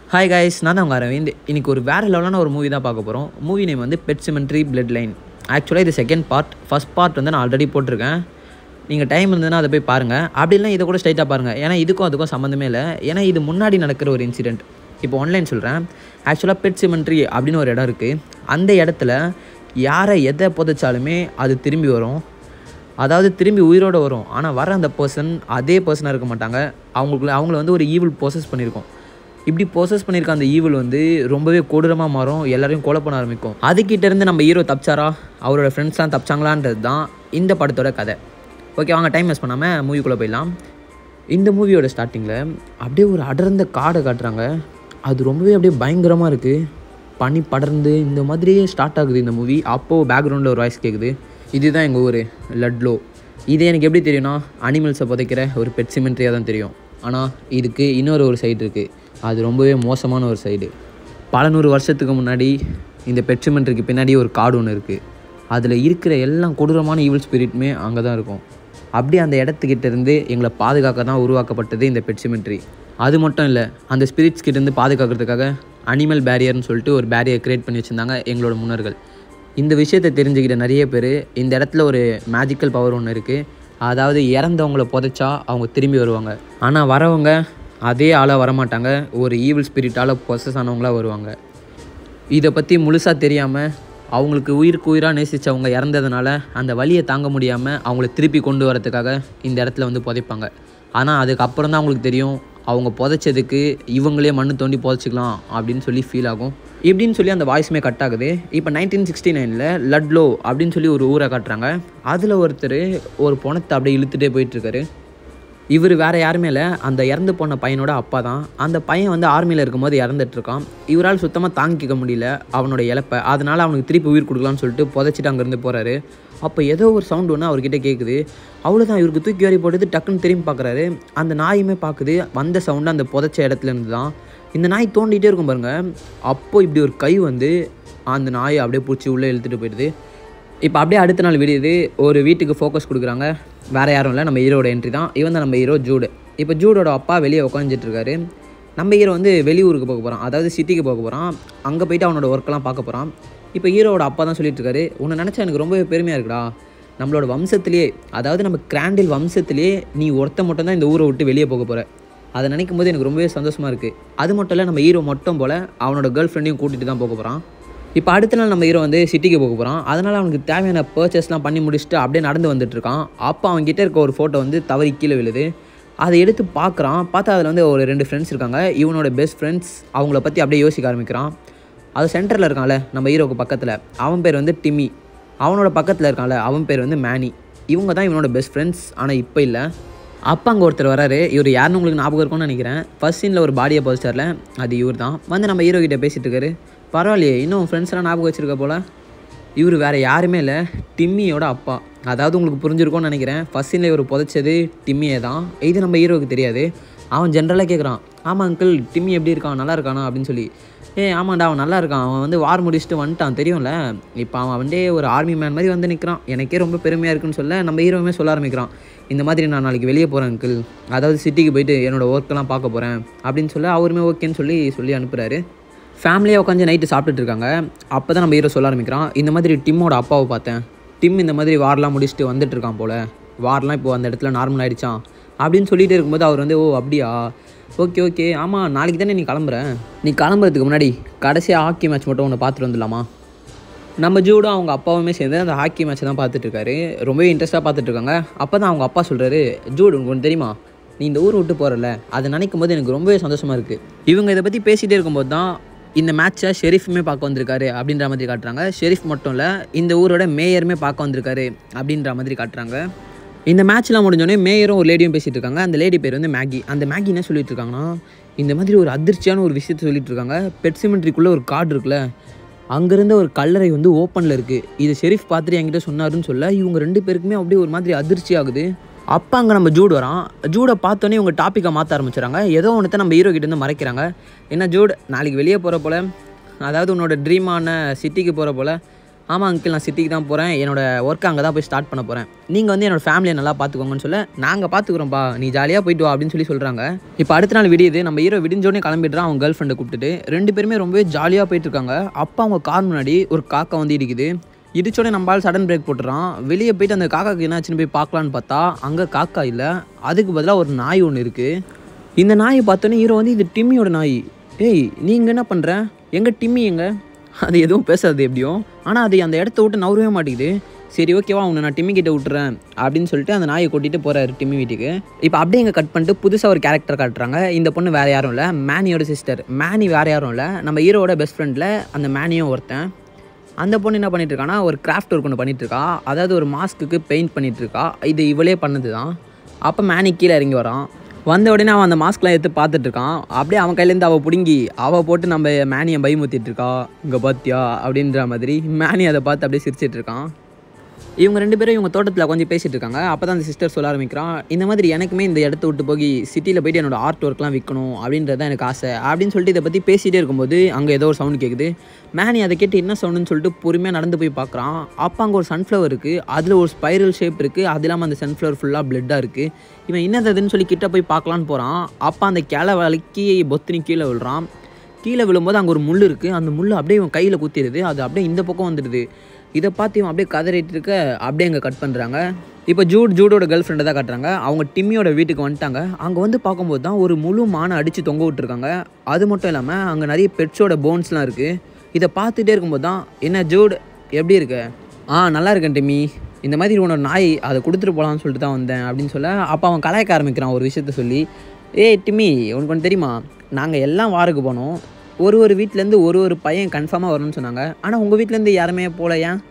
hi guys நான் தான் உங்கள் அரவிந்த் இன்னைக்கு ஒரு வேறு லெவலான ஒரு மூவி தான் பார்க்க போகிறோம் மூவி நேம் வந்து பெட் சிமெண்ட்ரி பிளட் லைன் ஆக்சுவலாக இது செகண்ட் பார்ட் ஃபர்ஸ்ட் பார்ட் வந்து நான் ஆல்ரெடி போட்டிருக்கேன் நீங்கள் டைம் இருந்ததுன்னா அதை போய் பாருங்கள் அப்படிலாம் இதை கூட ஸ்ட்ரைட்டாக பாருங்கள் ஏன்னா இதுக்கும் அதுக்கும் சம்மந்தமே இல்லை ஏன்னா இது முன்னாடி நடக்கிற ஒரு இன்சிடெண்ட் இப்போ ஆன்லைன் சொல்கிறேன் ஆக்சுவலாக பெட் சிமெண்ட்ரி அப்படின்னு ஒரு இடம் இருக்குது அந்த இடத்துல யாரை எதை புதைச்சாலுமே அது திரும்பி வரும் அதாவது திரும்பி உயிரோடு வரும் ஆனால் வர அந்த பர்சன் அதே பர்சனாக இருக்க மாட்டாங்க அவங்களுக்குள்ள அவங்கள வந்து ஒரு ஈவில் ப்ரோசஸ் பண்ணியிருக்கோம் இப்படி ப்ரோசஸ் பண்ணியிருக்க அந்த ஈவில் வந்து ரொம்பவே கொடூரமாக மாறும் எல்லாரையும் கொலை பண்ண ஆரம்பிக்கும் அதுக்கிட்ட இருந்து நம்ம ஹீரோ தப்பிச்சாரா அவரோட ஃப்ரெண்ட்ஸ்லாம் தப்பிச்சாங்களான்றது தான் இந்த படத்தோட கதை ஓகே வாங்க டைம் வேஸ்ட் பண்ணாமல் மூவிக்குள்ளே போயிடலாம் இந்த மூவியோட ஸ்டார்டிங்கில் அப்படியே ஒரு அடர்ந்த காடை காட்டுறாங்க அது ரொம்பவே அப்படியே பயங்கரமாக இருக்குது பனி படர்ந்து இந்த மாதிரியே ஸ்டார்ட் ஆகுது இந்த மூவி அப்போது பேக்ரவுண்டில் ஒரு வாய்ஸ் கேட்குது இதுதான் எங்கள் ஊர் லட்லோ இது எனக்கு எப்படி தெரியும்னா அனிமல்ஸை புதைக்கிற ஒரு பெட் சிமெண்ட்ரியாக தான் தெரியும் ஆனால் இதுக்கு இன்னொரு ஒரு சைடு இருக்குது அது ரொம்பவே மோசமான ஒரு சைடு பல நூறு வருஷத்துக்கு முன்னாடி இந்த பெட் சிமெண்ட்ரிக்கு பின்னாடி ஒரு காடு ஒன்று இருக்குது அதில் இருக்கிற எல்லாம் கொடூரமான ஈவில் ஸ்பிரிட்டுமே அங்கே தான் இருக்கும் அப்படியே அந்த இடத்துக்கிட்ட இருந்து எங்களை பாதுகாக்க தான் உருவாக்கப்பட்டது இந்த பெட் சிமெண்ட்ரி அது மட்டும் இல்லை அந்த ஸ்பிரிட்ஸ் கிட்டேருந்து பாதுகாக்கிறதுக்காக அனிமல் பேரியர்னு சொல்லிட்டு ஒரு பேரியர் க்ரியேட் பண்ணி வச்சுருந்தாங்க எங்களோட முன்னோர்கள் இந்த விஷயத்தை தெரிஞ்சுக்கிட்ட நிறைய பேர் இந்த இடத்துல ஒரு மேஜிக்கல் பவர் ஒன்று இருக்குது அதாவது இறந்தவங்கள புதைச்சா அவங்க திரும்பி வருவாங்க ஆனால் வரவங்க அதே ஆளாக வரமாட்டாங்க ஒரு ஈவில் ஸ்பிரிட்டால் பொசஸ் ஆனவங்களாக வருவாங்க இதை பற்றி முழுசாக தெரியாமல் அவங்களுக்கு உயிருக்கு உயிராக நேசித்தவங்க இறந்ததுனால அந்த வலியை தாங்க முடியாமல் அவங்கள திருப்பி கொண்டு வரதுக்காக இந்த இடத்துல வந்து புதைப்பாங்க ஆனால் அதுக்கப்புறம் தான் அவங்களுக்கு தெரியும் அவங்க புதைச்சதுக்கு இவங்களே மண்ணு தோண்டி புதைச்சிக்கலாம் அப்படின்னு சொல்லி ஃபீல் ஆகும் இப்படின்னு சொல்லி அந்த வாய்ஸுமே கட் ஆகுது இப்போ நைன்டீன் சிக்ஸ்டி நைனில் லட்லோ அப்படின்னு சொல்லி ஒரு ஊரை காட்டுறாங்க அதில் ஒருத்தர் ஒரு பணத்தை அப்படியே இழுத்துட்டே போயிட்டுருக்காரு இவர் வேறு யாருமே இல்லை அந்த இறந்து போன பையனோட அப்பா தான் அந்த பையன் வந்து ஆர்மியில் இருக்கும்போது இறந்துட்டுருக்கான் இவரால் சுத்தமாக தாங்கிக்க முடியல அவனோட இழப்பை அதனால் அவனுக்கு திருப்பி உயிர் கொடுக்கலான்னு சொல்லிட்டு புதைச்சிட்டு அங்கேருந்து போகிறாரு அப்போ ஏதோ ஒரு சவுண்ட் ஒன்று அவர்கிட்ட கேட்குது அவ்வளோதான் இவருக்கு தூக்கி வாரி போட்டது டக்குன்னு திரும்பி பார்க்குறாரு அந்த நாயுமே பார்க்குது வந்த சவுண்டு அந்த புதைச்ச இடத்துல இருந்து தான் இந்த நாய் தோண்டிகிட்டே இருக்கும் பாருங்க அப்போ இப்படி ஒரு கை வந்து அந்த நாயை அப்படியே பிடிச்சி உள்ளே இழுத்துட்டு போயிடுது இப்போ அப்படியே அடுத்த நாள் விடியுது ஒரு வீட்டுக்கு ஃபோக்கஸ் கொடுக்குறாங்க வேறு யாரும் இல்லை நம்ம ஹீரோட என்ட்ரி தான் இவன் தான் நம்ம ஹீரோ ஜூடு இப்போ ஜூடோட அப்பா வெளியே உட்காந்துட்டு இருக்காரு நம்ம ஹீரோ வந்து வெளியூருக்கு போக போகிறான் அதாவது சிட்டிக்கு போக போகிறான் அங்கே போயிட்டு அவனோட ஒர்க்கெல்லாம் பார்க்க போகிறான் இப்போ ஹீரோட அப்பா தான் சொல்லிட்டு இருக்காரு உன்னை நினச்சா எனக்கு ரொம்பவே பெருமையாக இருக்குடா நம்மளோட வம்சத்திலேயே அதாவது நம்ம கிராண்டில் வம்சத்திலேயே நீ ஒருத்த மட்டும் தான் இந்த ஊரை விட்டு வெளியே போக போகிற அதை நினைக்கும் போது எனக்கு ரொம்பவே சந்தோஷமாக இருக்குது அது மட்டும் இல்லை நம்ம ஹீரோ மட்டும் போல் அவனோட கேர்ள் ஃப்ரெண்டையும் கூட்டிகிட்டு தான் போக போகிறான் இப்போ அடுத்த நாள் நம்ம ஹீரோ வந்து சிட்டிக்கு போக போகிறான் அதனால் அவனுக்கு தேவையான பர்ச்சேஸ்லாம் பண்ணி முடிச்சுட்டு அப்படியே நடந்து வந்துட்டுருக்கான் அப்போ அவன்கிட்ட இருக்க ஒரு ஃபோட்டோ வந்து தவறி கீழே விழுது அதை எடுத்து பார்க்குறான் பார்த்தா அதில் வந்து ஒரு ரெண்டு ஃப்ரெண்ட்ஸ் இருக்காங்க இவனோட பெஸ்ட் ஃப்ரெண்ட்ஸ் அவங்கள பற்றி அப்படியே யோசிக்க ஆரம்பிக்கிறான் அது சென்டரில் இருக்கான்ல நம்ம ஹீரோக்கு பக்கத்தில் அவன் பேர் வந்து டிம்மி அவனோட பக்கத்தில் இருக்கான்ல அவன் பேர் வந்து மேனி இவங்க தான் இவனோட பெஸ்ட் ஃப்ரெண்ட்ஸ் ஆனால் இப்போ இல்லை அப்போ அங்கே ஒருத்தர் வராரு இவர் யாருன்னு உங்களுக்கு ஞாபகம் இருக்கும்னு நினைக்கிறேன் ஃபர்ஸ்ட் சீனில் ஒரு பாடியை போஸ்டரில் அது இவர் தான் வந்து நம்ம ஹீரோ கிட்ட பேசிகிட்டு இருக்காரு பரவாயில்லையே இன்னும் ஃப்ரெண்ட்ஸ் எல்லாம் ஞாபகம் வச்சிருக்க போல் இவர் வேறு யாருமே இல்லை டிம்மியோட அப்பா அதாவது உங்களுக்கு புரிஞ்சிருக்கும்னு நினைக்கிறேன் ஃபர்ஸ்ட் சீனில் இவர் புதைச்சது டிம்மியே தான் இது நம்ம ஹீரோவுக்கு தெரியாது அவன் ஜென்ரலாக கேட்குறான் ஆமாம் அங்கிள் டிம்மி எப்படி இருக்கான் நல்லா இருக்கானா அப்படின்னு சொல்லி ஏ ஆமாண்டா அவன் நல்லா இருக்கான் அவன் வந்து வார் முடிச்சுட்டு வந்துட்டான் தெரியும்ல இப்போ அவன் வந்து ஒரு ஆர்மி மேன் மாதிரி வந்து நிற்கிறான் எனக்கே ரொம்ப பெருமையாக இருக்குன்னு சொல்ல நம்ம ஹீரோவுமே சொல்ல ஆரம்பிக்கிறான் இந்த மாதிரி நான் நாளைக்கு வெளியே போகிறேன் அங்கிள் அதாவது சிட்டிக்கு போயிட்டு என்னோடய ஒர்க்கெல்லாம் பார்க்க போகிறேன் அப்படின்னு சொல்ல அவருமே ஓகேன்னு சொல்லி சொல்லி அனுப்புகிறாரு ஃபேமிலியாக உட்காந்து நைட்டு சாப்பிட்டுட்டு இருக்காங்க அப்போ தான் நம்ம ஹீரோ சொல்ல ஆரம்பிக்கிறான் இந்த மாதிரி டிம்மோட அப்பாவை பார்த்தேன் டிம் இந்த மாதிரி வார்லாம் முடிச்சுட்டு வந்துட்டு இருக்கான் போல் வார்லாம் இப்போ அந்த இடத்துல நார்மல் ஆகிடுச்சான் அப்படின்னு சொல்லிட்டு இருக்கும்போது அவர் வந்து ஓ அப்படியா ஓகே ஓகே ஆமாம் நாளைக்கு தானே நீ கிளம்புற நீ கிளம்புறதுக்கு முன்னாடி கடைசியாக ஹாக்கி மேட்ச் மட்டும் ஒன்று பார்த்துட்டு வந்துடலாமா நம்ம ஜூடும் அவங்க அப்பாவுமே சேர்ந்து அந்த ஹாக்கி மேட்ச் தான் பார்த்துட்டு இருக்காரு ரொம்பவே இன்ட்ரெஸ்ட்டாக பார்த்துட்டு இருக்காங்க அப்போ தான் அவங்க அப்பா சொல்கிறாரு ஜூடு உங்களுக்கு ஒன்று தெரியுமா நீ இந்த ஊரை விட்டு போகிறல அதை நினைக்கும் போது எனக்கு ரொம்பவே சந்தோஷமாக இருக்குது இவங்க இதை பற்றி பேசிகிட்டே இருக்கும்போது தான் இந்த மேட்ச்சை ஷெரீஃப்மே பார்க்க வந்திருக்காரு அப்படின்ற மாதிரி காட்டுறாங்க ஷெரீஃப் மட்டும் இல்லை இந்த ஊரோட மேயருமே பார்க்க வந்திருக்காரு அப்படின்ற மாதிரி காட்டுறாங்க இந்த மேட்ச்லாம் முடிஞ்சோடனே மேயரும் ஒரு லேடியும் பேசிகிட்டு இருக்காங்க அந்த லேடி பேர் வந்து மேகி அந்த மேகி என்ன சொல்லிட்டு இருக்காங்கன்னா இந்த மாதிரி ஒரு அதிர்ச்சியான ஒரு விஷயத்த சொல்லிட்டு இருக்காங்க பெட் சிமெண்ட்ரிக்குள்ளே ஒரு கார்டு இருக்குல்ல அங்கேருந்த ஒரு கல்லறை வந்து ஓப்பனில் இருக்குது இது ஷெரீஃப் பார்த்துட்டு என்கிட்ட சொன்னாருன்னு சொல்ல இவங்க ரெண்டு பேருக்குமே அப்படியே ஒரு மாதிரி அதிர்ச்சி ஆகுது அப்போ அங்கே நம்ம ஜூட் வரான் ஜூடை பார்த்தோன்னே இவங்க டாப்பிக்கை மாற்ற ஆரம்பிச்சிடறாங்க ஏதோ ஒன்றத்தை நம்ம ஹீரோ கிட்டேருந்து மறைக்கிறாங்க என்ன ஜூட் நாளைக்கு வெளியே போகிற போல் அதாவது உன்னோட ட்ரீமான சிட்டிக்கு போகிற போல் ஆமாம் அங்கிள் நான் சிட்டிக்கு தான் போகிறேன் என்னோட ஒர்க் அங்கே தான் போய் ஸ்டார்ட் பண்ண போகிறேன் நீங்கள் வந்து என்னோட ஃபேமிலியை நல்லா பார்த்துக்கோங்கன்னு சொல்ல நாங்கள் பார்த்துக்குறோம்ப்பா நீ ஜாலியாக போயிட்டு வா அப்படின்னு சொல்லி சொல்கிறாங்க இப்போ அடுத்த நாள் விடியுது நம்ம ஹீரோ விடிஞ்சோடனே கிளம்பிடுறான் அவங்க கேர்ள் ஃப்ரெண்டை கூப்பிட்டுட்டு ரெண்டு பேருமே ரொம்பவே ஜாலியாக போயிட்டு இருக்காங்க அப்போ அவங்க கார் முன்னாடி ஒரு காக்கா வந்து இடிக்குது இடிச்சோடனே நம்மளால் சடன் பிரேக் போட்டுறான் வெளியே போயிட்டு அந்த காக்காக்கு என்னாச்சுன்னு போய் பார்க்கலான்னு பார்த்தா அங்கே காக்கா இல்லை அதுக்கு பதிலாக ஒரு நாய் ஒன்று இருக்குது இந்த நாயை பார்த்தோன்னே ஹீரோ வந்து இது டிம்மியோட நாய் ஏய் நீங்கள் என்ன பண்ணுற எங்கள் டிம்மி எங்க அது எதுவும் பேசாது எப்படியும் ஆனால் அது அந்த இடத்த விட்டு நவரவே மாட்டேங்குது சரி ஓகேவா உன்னை நான் டிம்மி கிட்ட விட்டுறேன் அப்படின்னு சொல்லிட்டு அந்த நாயை கூட்டிகிட்டு போகிறாரு டிம்மி வீட்டுக்கு இப்போ அப்படியே இங்கே கட் பண்ணிட்டு புதுசாக ஒரு கேரக்டர் காட்டுறாங்க இந்த பொண்ணு வேறு யாரும் இல்லை மேனியோட சிஸ்டர் மேனி வேறு யாரும் இல்லை நம்ம ஹீரோவோட பெஸ்ட் ஃப்ரெண்டில் அந்த மேனியும் ஒருத்தன் அந்த பொண்ணு என்ன பண்ணிட்டு இருக்கான்னா ஒரு கிராஃப்ட் ஒர்க் ஒன்று பண்ணிட்டு இருக்கா அதாவது ஒரு மாஸ்க்குக்கு பெயிண்ட் பண்ணிட்டு இருக்கா இது இவளே பண்ணது தான் அப்போ மேனி கீழே இறங்கி வரான் வந்த உடனே அவன் அந்த மாஸ்க்லாம் எடுத்து பார்த்துட்டு இருக்கான் அப்படியே அவன் கையிலேருந்து அவள் பிடுங்கி அவள் போட்டு நம்ம மேனியை பயமுத்திட்டு இருக்கா இங்கே பார்த்தியா அப்படின்ற மாதிரி மேனி அதை பார்த்து அப்படியே சிரிச்சிட்டு இருக்கான் இவங்க ரெண்டு பேரும் இவங்க தோட்டத்தில் கொஞ்சம் பேசிட்டு இருக்காங்க அப்போ தான் அந்த சிஸ்டர் சொல்ல ஆரம்பிக்கிறான் இந்த மாதிரி எனக்குமே இந்த இடத்த விட்டு போய் சிட்டியில் போயிட்டு என்னோட ஆர்ட் ஒர்க்லாம் விற்கணும் அப்படின்றது தான் எனக்கு ஆசை அப்படின்னு சொல்லிட்டு இதை பற்றி பேசிகிட்டே இருக்கும்போது அங்கே ஏதோ ஒரு சவுண்ட் கேட்குது மேனி அதை கேட்டு என்ன சவுண்டுன்னு சொல்லிட்டு பொறுமையாக நடந்து போய் பார்க்குறான் அப்போ அங்கே ஒரு சன்ஃப்ளவர் இருக்குது அதில் ஒரு ஸ்பைரல் ஷேப் இருக்குது அது இல்லாமல் அந்த சன்ஃப்ளவர் ஃபுல்லாக பிளட்டாக இருக்குது இவன் என்னதுன்னு சொல்லி கிட்ட போய் பார்க்கலான்னு போகிறான் அப்போ அந்த கிளை வலிக்கி பொத்தினி கீழே விழுறான் கீழே விழும்போது அங்கே ஒரு முள் இருக்குது அந்த முள் அப்படியே இவன் கையில் குத்திடுது அது அப்படியே இந்த பக்கம் வந்துடுது இதை பார்த்து இவன் அப்படியே கதறிட்டு இருக்க அப்படியே அங்கே கட் பண்ணுறாங்க இப்போ ஜூட் ஜூடோட கேர்ள் ஃப்ரெண்டை தான் காட்டுறாங்க அவங்க டிம்மியோட வீட்டுக்கு வந்துட்டாங்க அங்கே வந்து பார்க்கும்போது தான் ஒரு முழு மானை அடித்து தொங்க விட்டுருக்காங்க அது மட்டும் இல்லாமல் அங்கே நிறைய பெட்ஸோட போன்ஸ்லாம் இருக்குது இதை பார்த்துட்டே இருக்கும்போது தான் என்ன ஜூட் எப்படி இருக்க ஆ நல்லா இருக்கேன் டிம்மி இந்த மாதிரி உன்னோட நாய் அதை கொடுத்துட்டு போகலான்னு சொல்லிட்டு தான் வந்தேன் அப்படின்னு சொல்ல அப்போ அவன் கலாய்க்க ஆரம்பிக்கிறான் ஒரு விஷயத்த சொல்லி ஏய் டிம்மி உனக்கு ஒன்று தெரியுமா நாங்கள் எல்லாம் வாருக்கு போனோம் ஒரு ஒரு வீட்டிலேருந்து ஒரு ஒரு பையன் கன்ஃபார்மாக வரணும்னு சொன்னாங்க ஆனால் உங்கள் வீட்டிலேருந்து யாருமே போகல ஏன்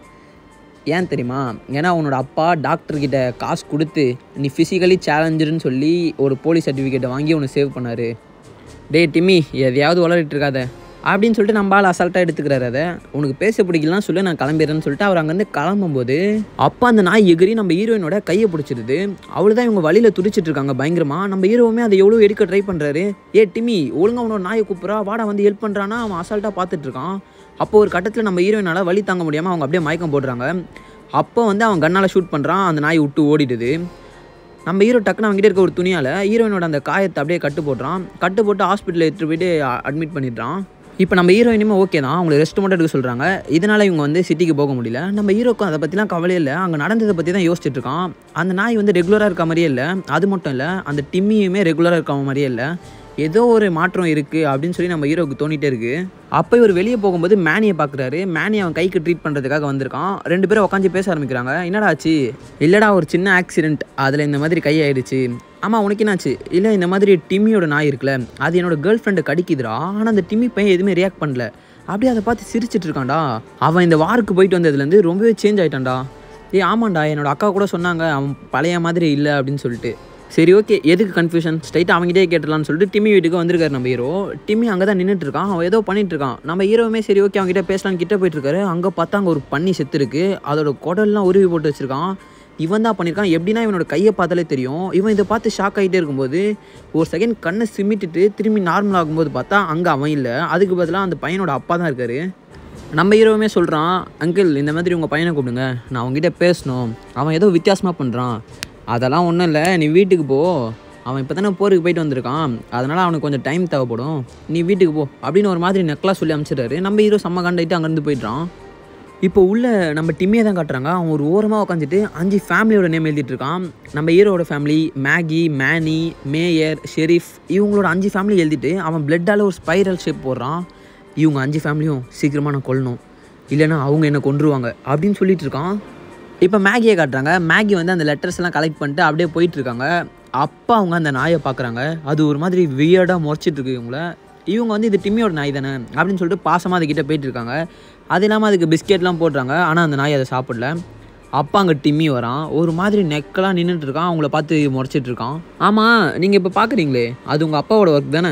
ஏன் தெரியுமா ஏன்னா உன்னோட அப்பா டாக்டர்கிட்ட காசு கொடுத்து நீ ஃபிசிக்கலி சேலஞ்சுன்னு சொல்லி ஒரு போலீஸ் சர்டிஃபிகேட்டை வாங்கி உன்னை சேவ் பண்ணாரு டேய் டிம்மி எதையாவது வளரிட்டு இருக்காத அப்படின்னு சொல்லிட்டு நம்ம ஆள் அசால்ட்டாக எடுத்துக்கிறாரு அதை உனக்கு பேச பிடிக்கலாம் சொல்லி நான் கிளம்பிடுறேன்னு சொல்லிட்டு அவர் அங்கேருந்து கிளம்பும்போது அப்போ அந்த நாய் எகிரி நம்ம ஹீரோயினோட கையை பிடிச்சிருது அவளு தான் இவங்க வழியில் துடிச்சிட்டு இருக்காங்க பயங்கரமா நம்ம ஹீரோவுமே அதை எவ்வளோ எடுக்க ட்ரை பண்ணுறாரு ஏ டிம்மி ஒழுங்கா உன்னோட நாயை கூப்பிட்றா வாடா வந்து ஹெல்ப் பண்ணுறான்னா அவன் அசால்ட்டாக பார்த்துட்டு இருக்கான் அப்போ ஒரு கட்டத்தில் நம்ம ஹீரோயினால் வழி தாங்க முடியாமல் அவங்க அப்படியே மயக்கம் போடுறாங்க அப்போ வந்து அவன் கண்ணால் ஷூட் பண்ணுறான் அந்த நாய் விட்டு ஓடிடுது நம்ம ஹீரோ டக்குன்னு அவங்ககிட்ட இருக்க ஒரு துணியால் ஹீரோயினோட அந்த காயத்தை அப்படியே கட்டு போடுறான் கட்டு போட்டு ஹாஸ்பிட்டலில் எடுத்துகிட்டு போயிட்டு அட்மிட் பண்ணிடுறான் இப்போ நம்ம ஹீரோயினுமே ஓகே தான் அவங்களை ரெஸ்ட் மட்டும் எடுக்க சொல்கிறாங்க இதனால் இவங்க வந்து சிட்டிக்கு போக முடியல நம்ம ஹீரோக்கும் அதை பற்றிலாம் கவலையே இல்லை அங்கே நடந்ததை பற்றி தான் யோசிச்சுட்டு இருக்கான் அந்த நாய் வந்து ரெகுலராக இருக்க மாதிரியே இல்லை அது மட்டும் இல்லை அந்த டிம்மியுமே ரெகுலராக இருக்க மாதிரியே இல்லை ஏதோ ஒரு மாற்றம் இருக்குது அப்படின்னு சொல்லி நம்ம ஹீரோவுக்கு தோணிட்டே இருக்கு அப்போ இவர் வெளியே போகும்போது மேனியை பார்க்குறாரு மேனி அவன் கைக்கு ட்ரீட் பண்ணுறதுக்காக வந்திருக்கான் ரெண்டு பேரும் உட்காந்து பேச ஆரம்பிக்கிறாங்க என்னடா ஆச்சு இல்லைடா ஒரு சின்ன ஆக்சிடென்ட் அதில் இந்த மாதிரி கை ஆயிடுச்சு ஆமாம் உனக்கு என்னாச்சு இல்லை இந்த மாதிரி டிம்மியோட நாய் இருக்குல்ல அது என்னோட கேர்ள் ஃப்ரெண்டை கடிக்குதுடா ஆனால் அந்த டிம்மி பையன் எதுவுமே ரியாக்ட் பண்ணல அப்படியே அதை பார்த்து சிரிச்சிட்டு இருக்கான்டா அவன் இந்த வாருக்கு போயிட்டு வந்ததுலேருந்து ரொம்பவே சேஞ்ச் ஆயிட்டான்டா ஏய் ஆமாண்டா என்னோட அக்கா கூட சொன்னாங்க அவன் பழைய மாதிரி இல்லை அப்படின்னு சொல்லிட்டு சரி ஓகே எதுக்கு கன்ஃபியூஷன் ஸ்ட்ரைட்டாக அவங்ககிட்டே கேட்டலாம்னு சொல்லிட்டு டிம்மி வீட்டுக்கு வந்திருக்காரு நம்ம ஹீரோ டிம்மி அங்கே தான் நின்றுட்டு இருக்கான் அவன் ஏதோ பண்ணிட்டு இருக்கான் நம்ம ஹீரோவுமே சரி ஓகே அவங்ககிட்ட பேசலாம்னு கிட்ட போயிட்டு இருக்காரு அங்கே பார்த்தா அங்கே ஒரு பன்னி செத்து இருக்கு அதோட குடல்லாம் உருவி போட்டு வச்சிருக்கான் இவன் தான் பண்ணியிருக்கான் எப்படின்னா இவனோட கையை பார்த்தாலே தெரியும் இவன் இதை பார்த்து ஷாக் ஆகிட்டே இருக்கும்போது ஒரு செகண்ட் கண்ணை சிமிட்டிட்டு திரும்பி நார்மல் ஆகும்போது பார்த்தா அங்கே அவன் இல்லை அதுக்கு பதிலாக அந்த பையனோட அப்பா தான் இருக்காரு நம்ம ஹீரோவுமே சொல்கிறான் அங்கிள் இந்த மாதிரி உங்கள் பையனை கூப்பிடுங்க நான் அவங்ககிட்ட பேசணும் அவன் ஏதோ வித்தியாசமாக பண்ணுறான் அதெல்லாம் ஒன்றும் இல்லை நீ வீட்டுக்கு போ அவன் இப்போ தானே போருக்கு போயிட்டு வந்திருக்கான் அதனால் அவனுக்கு கொஞ்சம் டைம் தேவைப்படும் நீ வீட்டுக்கு போ அப்படின்னு ஒரு மாதிரி நெக்கலாக சொல்லி அனுப்பிச்சிட்டாரு நம்ம ஹீரோ செம்ம கண்டாயிட்டு அங்கேருந்து போயிடுறான் இப்போ உள்ள நம்ம டிம்மியை தான் காட்டுறாங்க அவன் ஒரு ஓரமாக உட்காந்துட்டு அஞ்சு ஃபேமிலியோட நேம் எழுதிட்டு இருக்கான் நம்ம ஹீரோட family Maggie Manny mayor sheriff இவங்களோட அஞ்சு ஃபேமிலி எழுதிட்டு அவன் பிளட்டால் ஒரு ஸ்பைரல் ஷேப் போடுறான் இவங்க அஞ்சு ஃபேமிலியும் சீக்கிரமாக நான் கொல்லணும் இல்லைன்னா அவங்க என்னை கொன்றுவாங்க அப்படின்னு சொல்லிட்டு இருக்கான் இப்போ மேகியை காட்டுறாங்க மேகி வந்து அந்த லெட்டர்ஸ் எல்லாம் கலெக்ட் பண்ணிட்டு அப்படியே போயிட்டு இருக்காங்க அப்போ அவங்க அந்த நாயை பார்க்குறாங்க அது ஒரு மாதிரி வியர்டாக முறைச்சிட்டு இருக்கு இவங்கள இவங்க வந்து இது டிம்மியோட நாய் தானே அப்படின்னு சொல்லிட்டு பாசமாக அதுக்கிட்ட போயிட்டு இருக்காங்க அது இல்லாமல் அதுக்கு பிஸ்கெட்லாம் போடுறாங்க ஆனால் அந்த நாய் அதை சாப்பிடல அப்பா அங்கே டிம்மி வரான் ஒரு மாதிரி நெக்கெல்லாம் நின்றுட்டு இருக்கான் அவங்கள பார்த்து முறைச்சிட்டு இருக்கான் ஆமாம் நீங்கள் இப்போ பார்க்குறீங்களே அது உங்கள் அப்பாவோட ஒர்க் தானே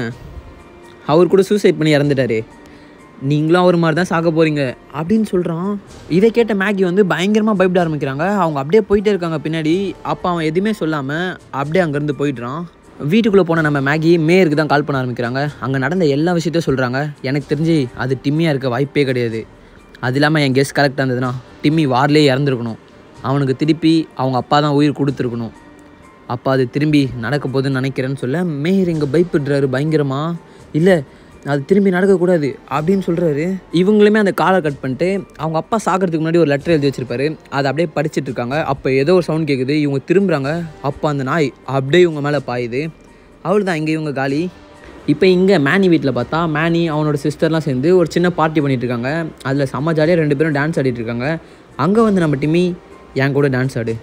அவர் கூட சூசைட் பண்ணி இறந்துட்டாரு நீங்களும் அவர் மாதிரி தான் சாக போகிறீங்க அப்படின்னு சொல்கிறான் இதை கேட்ட மேகி வந்து பயங்கரமாக பயப்பட ஆரம்பிக்கிறாங்க அவங்க அப்படியே போயிட்டே இருக்காங்க பின்னாடி அப்போ அவன் எதுவுமே சொல்லாமல் அப்படியே அங்கேருந்து போயிடுறான் வீட்டுக்குள்ளே போன நம்ம மேகி மேயருக்கு தான் கால் பண்ண ஆரம்பிக்கிறாங்க அங்கே நடந்த எல்லா விஷயத்தையும் சொல்கிறாங்க எனக்கு தெரிஞ்சு அது டிம்மியாக இருக்க வாய்ப்பே கிடையாது அது இல்லாமல் என் கெஸ் கரெக்டாக இருந்ததுன்னா டிம்மி வார்லேயே இறந்துருக்கணும் அவனுக்கு திருப்பி அவங்க அப்பா தான் உயிர் கொடுத்துருக்கணும் அப்பா அது திரும்பி நடக்க போகுதுன்னு நினைக்கிறேன்னு சொல்ல மேயர் இங்கே பயப்படுறாரு பயங்கரமா இல்லை அது திரும்பி நடக்கக்கூடாது அப்படின்னு சொல்கிறாரு இவங்களுமே அந்த காலை கட் பண்ணிட்டு அவங்க அப்பா சாகிறதுக்கு முன்னாடி ஒரு லெட்டர் எழுதி வச்சிருப்பாரு அதை அப்படியே படிச்சிட்டு இருக்காங்க அப்போ ஏதோ ஒரு சவுண்ட் கேட்குது இவங்க திரும்புகிறாங்க அப்போ அந்த நாய் அப்படியே இவங்க மேலே பாயுது அவள் தான் இங்கே இவங்க காலி இப்போ இங்கே மேனி வீட்டில் பார்த்தா மேனி அவனோட சிஸ்டர்லாம் சேர்ந்து ஒரு சின்ன பார்ட்டி பண்ணிட்டு இருக்காங்க அதில் செம்ம ஜாலியாக ரெண்டு பேரும் டான்ஸ் ஆடிட்டு இருக்காங்க அங்கே வந்து நம்ம டிம்மி என் கூட டான்ஸ் ஆடு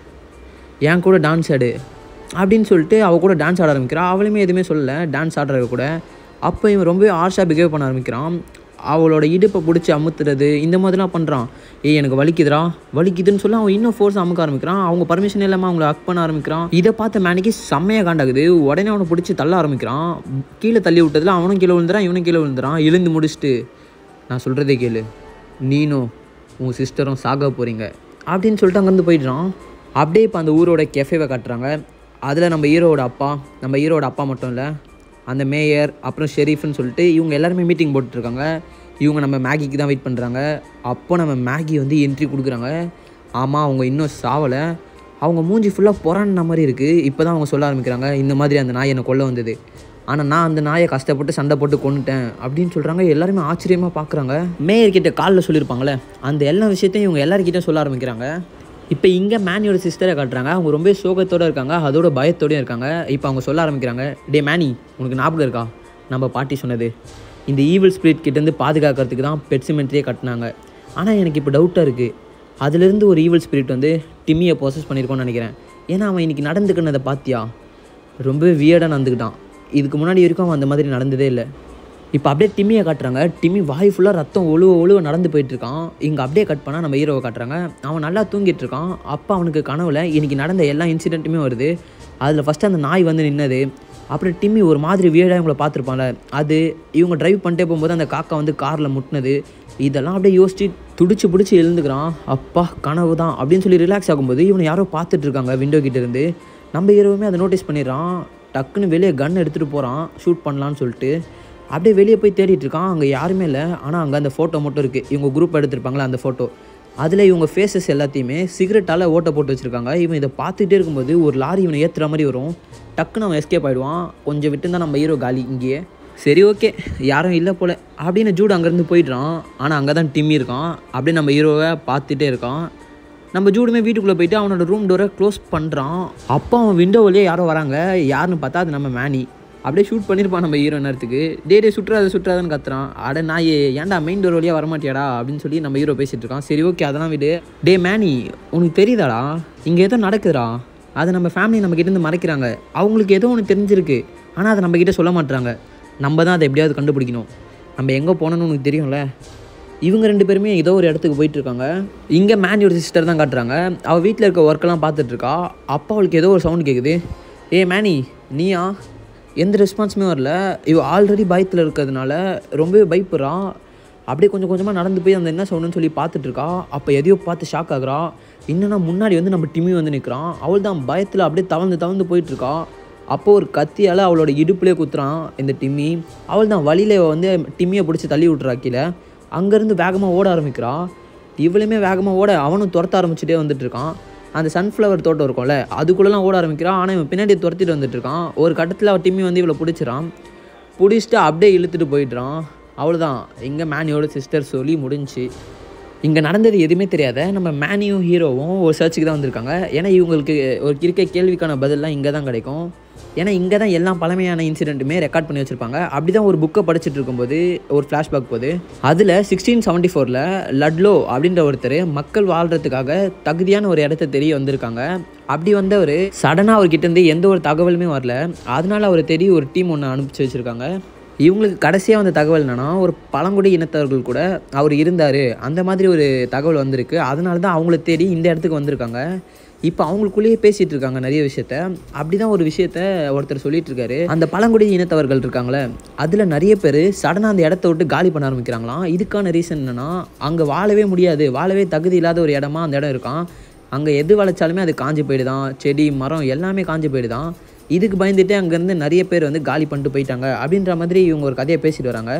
என் கூட டான்ஸ் ஆடு அப்படின்னு சொல்லிட்டு அவ கூட டான்ஸ் ஆட ஆரம்பிக்கிறா அவளுமே எதுவுமே சொல்லலை டான்ஸ் ஆடுறவ கூட அப்போ இவன் ரொம்பவே ஆர்ஷாக பிஹேவ் பண்ண ஆரம்பிக்கிறான் அவளோட இடுப்பை பிடிச்சி அமுத்துறது இந்த மாதிரிலாம் பண்ணுறான் ஏய் எனக்கு வலிக்குதுடா வலிக்குதுன்னு சொல்லி அவன் இன்னும் ஃபோர்ஸ் அமுக்க ஆரம்பிக்கிறான் அவங்க பர்மிஷன் இல்லாமல் அவங்கள அக் பண்ண ஆரம்பிக்கிறான் இதை பார்த்த மேனிக்கு செம்மையாக காண்டாகுது உடனே அவனை பிடிச்சி தள்ள ஆரம்பிக்கிறான் கீழே தள்ளி விட்டதில் அவனும் கீழே விழுந்துறான் இவனும் கீழே விழுந்துறான் எழுந்து முடிச்சுட்டு நான் சொல்கிறதே கேளு நீனும் உன் சிஸ்டரும் சாக போகிறீங்க அப்படின்னு சொல்லிட்டு அங்கேருந்து போயிடுறான் அப்படியே இப்போ அந்த ஊரோட கெஃபேவை காட்டுறாங்க அதில் நம்ம ஹீரோவோட அப்பா நம்ம ஹீரோவோட அப்பா மட்டும் இல்லை அந்த மேயர் அப்புறம் ஷெரீஃப்னு சொல்லிட்டு இவங்க எல்லாருமே மீட்டிங் போட்டுட்ருக்காங்க இவங்க நம்ம மேகிக்கு தான் வெயிட் பண்ணுறாங்க அப்போ நம்ம மேகி வந்து என்ட்ரி கொடுக்குறாங்க ஆமாம் அவங்க இன்னும் சாவலை அவங்க மூஞ்சி ஃபுல்லாக புறான மாதிரி இருக்குது இப்போ தான் அவங்க சொல்ல ஆரம்பிக்கிறாங்க இந்த மாதிரி அந்த நாய் என்னை கொல்ல வந்தது ஆனால் நான் அந்த நாயை கஷ்டப்பட்டு சண்டை போட்டு கொண்டுட்டேன் அப்படின்னு சொல்கிறாங்க எல்லாருமே ஆச்சரியமாக பார்க்குறாங்க மேயர்கிட்ட காலில் சொல்லியிருப்பாங்களே அந்த எல்லா விஷயத்தையும் இவங்க எல்லாருக்கிட்டையும் சொல்ல ஆரம்பிக்கிறாங்க இப்போ இங்கே மேனியோட சிஸ்டரை காட்டுறாங்க அவங்க ரொம்ப சோகத்தோடு இருக்காங்க அதோட பயத்தோடயும் இருக்காங்க இப்போ அவங்க சொல்ல ஆரம்பிக்கிறாங்க டே மேனி உனக்கு ஞாபகம் இருக்கா நம்ம பாட்டி சொன்னது இந்த ஈவில் ஸ்பிரிட் கிட்டேருந்து பாதுகாக்கிறதுக்கு தான் பெட் சிமெண்ட்ரியே கட்டினாங்க ஆனால் எனக்கு இப்போ டவுட்டாக இருக்குது அதுலேருந்து ஒரு ஈவில் ஸ்பிரிட் வந்து டிம்மியை ப்ராசஸ் பண்ணியிருக்கோன்னு நினைக்கிறேன் ஏன்னா அவன் இன்றைக்கி நடந்துக்கினதை பார்த்தியா ரொம்பவே வியர்டாக நடந்துக்கிட்டான் இதுக்கு முன்னாடி வரைக்கும் அவன் அந்த மாதிரி நடந்ததே இல்லை இப்போ அப்படியே டிம்மியை காட்டுறாங்க டிம்மி வாய் ஃபுல்லாக ரத்தம் ஒழுவ ஒழுவ நடந்து போயிட்டு இருக்கான் இங்கே அப்படியே கட் பண்ணால் நம்ம ஹீரோவை காட்டுறாங்க அவன் நல்லா தூங்கிட்டு இருக்கான் அப்போ அவனுக்கு கனவுல இன்னைக்கு நடந்த எல்லா இன்சிடென்ட்டுமே வருது அதில் ஃபஸ்ட்டு அந்த நாய் வந்து நின்னது அப்புறம் டிம்மி ஒரு மாதிரி வியர்டாக இவங்களை பார்த்துருப்பான்ல அது இவங்க டிரைவ் பண்ணிட்டே போகும்போது அந்த காக்கா வந்து காரில் முட்டினது இதெல்லாம் அப்படியே யோசிச்சு துடிச்சு பிடிச்சி எழுந்துக்கிறான் அப்பா கனவு தான் அப்படின்னு சொல்லி ரிலாக்ஸ் ஆகும்போது இவனை யாரோ பார்த்துட்டு இருக்காங்க விண்டோ கிட்ட இருந்து நம்ம ஹீரோவுமே அதை நோட்டீஸ் பண்ணிடுறான் டக்குன்னு வெளியே கன் எடுத்துகிட்டு போகிறான் ஷூட் பண்ணலான்னு சொல்லிட்டு அப்படியே வெளியே போய் தேடிட்டு இருக்கான் அங்கே யாருமே இல்லை ஆனால் அங்கே அந்த ஃபோட்டோ மட்டும் இருக்குது இவங்க குரூப் எடுத்திருப்பாங்களே அந்த ஃபோட்டோ அதில் இவங்க ஃபேஸஸ் எல்லாத்தையுமே சிகரெட்டால் ஓட்டை போட்டு வச்சுருக்காங்க இவன் இதை பார்த்துட்டே இருக்கும்போது ஒரு லாரி இவனை ஏற்றுற மாதிரி வரும் டக்குன்னு அவன் எஸ்கேப் ஆகிடுவான் கொஞ்சம் விட்டு தான் நம்ம ஹீரோ காலி இங்கேயே சரி ஓகே யாரும் இல்லை போல அப்படின்னு ஜூட் அங்கேருந்து போயிடுறான் ஆனால் அங்கே தான் டிம்மி இருக்கான் அப்படியே நம்ம ஹீரோவை பார்த்துட்டே இருக்கான் நம்ம ஜூடுமே வீட்டுக்குள்ளே போயிட்டு அவனோட ரூம் டோரை க்ளோஸ் பண்ணுறான் அப்போ அவன் விண்டோ வழியே யாரோ வராங்க யாருன்னு பார்த்தா அது நம்ம மேனி அப்படியே ஷூட் பண்ணியிருப்பான் நம்ம ஹீரோ நேரத்துக்கு டே டே சுற்றாத சுற்றாதன்னு கத்துறான் அட நான் ஏன்டா மெயின் டோர் வழியாக வரமாட்டியாடா அப்படின்னு சொல்லி நம்ம ஹீரோ பேசிகிட்டு இருக்கான் சரி ஓகே அதெல்லாம் விடு டே மேனி உனக்கு தெரியுதாடா இங்கே ஏதோ நடக்குதுடா அதை நம்ம ஃபேமிலி நம்ம கிட்டேருந்து மறைக்கிறாங்க அவங்களுக்கு ஏதோ ஒன்று தெரிஞ்சிருக்கு ஆனால் அதை நம்ம கிட்ட சொல்ல மாட்றாங்க நம்ம தான் அதை எப்படியாவது கண்டுபிடிக்கணும் நம்ம எங்கே போனோன்னு உனக்கு தெரியும்ல இவங்க ரெண்டு பேருமே ஏதோ ஒரு இடத்துக்கு போயிட்டு இருக்காங்க இங்கே மேனியோட சிஸ்டர் தான் காட்டுறாங்க அவள் வீட்டில் இருக்க ஒர்க்கெல்லாம் பார்த்துட்டு இருக்கா அப்பா அவளுக்கு ஏதோ ஒரு சவுண்ட் கேட்குது ஏ மேனி நீயா எந்த ரெஸ்பான்ஸுமே வரல இவ ஆல்ரெடி பயத்தில் இருக்கிறதுனால ரொம்பவே பயப்படுறான் அப்படியே கொஞ்சம் கொஞ்சமாக நடந்து போய் அந்த என்ன சவுண்டுன்னு சொல்லி பார்த்துட்டு இருக்கா அப்போ எதையோ பார்த்து ஷாக் ஆகுறா என்னன்னா முன்னாடி வந்து நம்ம டிம்மி வந்து நிற்கிறான் அவள் தான் பயத்தில் அப்படியே தவழ்ந்து தவழ்ந்து போயிட்டுருக்கா அப்போ ஒரு கத்தியால் அவளோட இடுப்புலேயே குத்துறான் இந்த டிம்மி அவள் தான் வழியில வந்து டிம்மியை பிடிச்சி தள்ளி விட்டுறா கீழே அங்கேருந்து வேகமாக ஓட ஆரம்பிக்கிறா இவளுமே வேகமாக ஓட அவனும் துரத்த ஆரம்பிச்சுட்டே வந்துட்டு இருக்கான் அந்த சன்ஃப்ளவர் தோட்டம் இருக்கும்ல அதுக்குள்ளெல்லாம் ஓட ஆரம்பிக்கிறான் ஆனால் இவன் பின்னாடி துரத்திட்டு வந்துட்டு இருக்கான் ஒரு கட்டத்தில் அவள் டிம்மி வந்து இவளை பிடிச்சிறான் பிடிச்சிட்டு அப்படியே இழுத்துட்டு போயிடுறான் அவ்வளோதான் இங்கே மேனியோட சிஸ்டர் சொல்லி முடிஞ்சுச்சு இங்கே நடந்தது எதுவுமே தெரியாத நம்ம மேனியும் ஹீரோவும் ஒரு சர்ச்சுக்கு தான் வந்திருக்காங்க ஏன்னா இவங்களுக்கு ஒரு இருக்க கேள்விக்கான பதிலெலாம் இங்கே தான் கிடைக்கும் ஏன்னா இங்கே தான் எல்லா பழமையான இன்சிடென்ட்டுமே ரெக்கார்ட் பண்ணி வச்சுருப்பாங்க அப்படி தான் ஒரு புக்கை படிச்சுட்டு இருக்கும்போது ஒரு ஃப்ளாஷ்பேக் போகுது அதில் சிக்ஸ்டீன் செவன்ட்டி ஃபோரில் லட்லோ அப்படின்ற ஒருத்தர் மக்கள் வாழ்கிறதுக்காக தகுதியான ஒரு இடத்த தெரிய வந்திருக்காங்க அப்படி வந்தவர் சடனாக அவர்கிட்டேருந்து எந்த ஒரு தகவலுமே வரல அதனால அவரை தேடி ஒரு டீம் ஒன்று அனுப்பிச்சு வச்சுருக்காங்க இவங்களுக்கு கடைசியாக வந்த தகவல் என்னன்னா ஒரு பழங்குடி இனத்தவர்கள் கூட அவர் இருந்தார் அந்த மாதிரி ஒரு தகவல் வந்திருக்கு அதனால தான் அவங்கள தேடி இந்த இடத்துக்கு வந்திருக்காங்க இப்போ அவங்களுக்குள்ளேயே பேசிகிட்டு இருக்காங்க நிறைய விஷயத்த அப்படி தான் ஒரு விஷயத்த ஒருத்தர் சொல்லிட்டு இருக்காரு அந்த பழங்குடி இனத்தவர்கள் இருக்காங்களே அதில் நிறைய பேர் சடனாக அந்த இடத்த விட்டு காலி பண்ண ஆரம்பிக்கிறாங்களாம் இதுக்கான ரீசன் என்னென்னா அங்கே வாழவே முடியாது வாழவே தகுதி இல்லாத ஒரு இடமா அந்த இடம் இருக்கான் அங்கே எது வளைச்சாலுமே அது காஞ்சி போயிடுதான் செடி மரம் எல்லாமே காஞ்சி போயிடுதான் இதுக்கு பயந்துட்டு அங்கேருந்து நிறைய பேர் வந்து காலி பண்ணிட்டு போயிட்டாங்க அப்படின்ற மாதிரி இவங்க ஒரு கதையை பேசிட்டு வராங்க